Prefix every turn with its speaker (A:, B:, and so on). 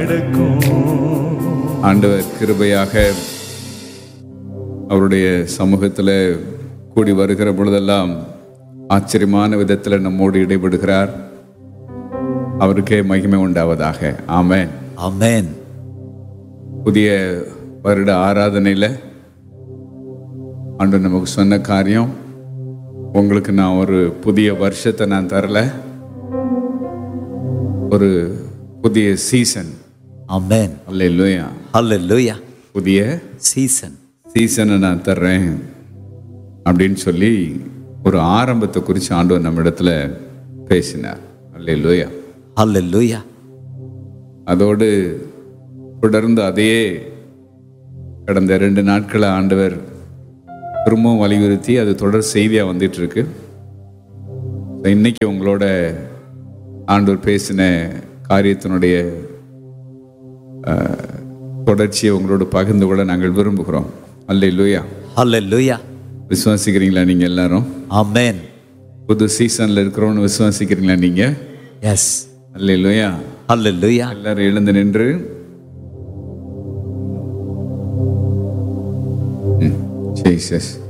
A: நடக்கும்
B: ஆண்டவர் கிருபையாக அவருடைய சமூகத்தில் கூடி வருகிற பொழுதெல்லாம் ஆச்சரியமான விதத்தில் நம்மோடு இடைபடுகிறார் அவருக்கே மகிமை உண்டாவதாக ஆமென்
C: Amen.
B: புதிய வருட ஆராதனையில் ஆண்டு நமக்கு சொன்ன காரியம் உங்களுக்கு நான் ஒரு புதிய வருஷத்தை நான் தரல ஒரு புதிய சீசன்
C: Amen.
B: அல்ல
C: Hallelujah.
B: புதிய
C: Season.
B: சீசனை நான் தர்றேன் அப்படின்னு சொல்லி ஒரு ஆரம்பத்தை குறித்து ஆண்டவர் நம்ம இடத்துல பேசினார் அல்ல
C: Hallelujah.
B: அதோடு தொடர்ந்து அதையே கடந்த ரெண்டு நாட்களை ஆண்டவர் திரும்பவும் வலியுறுத்தி அது தொடர் செய்தியாக வந்துட்டு இருக்கு So, இன்னைக்கு உங்களோட ஆண்டவர் பேசின காரியத்தினுடைய அஹ், தொடர்ச்சியை உங்களோட பகிர்ந்து கொள்ள நாங்கள் விரும்புகிறோம் அல்ல
C: Hallelujah.
B: விசுவாசிக்கிறீங்களா நீங்கள் எல்லாரும்
C: Amen.
B: புது சீசனில் இருக்கிறோன்னு விசுவாசிக்கிறீங்களா நீங்கள்
C: Yes.
B: அல்ல
C: Hallelujah.
B: எல்லாரும் எழுந்து நின்று ம், ஜீசஸ்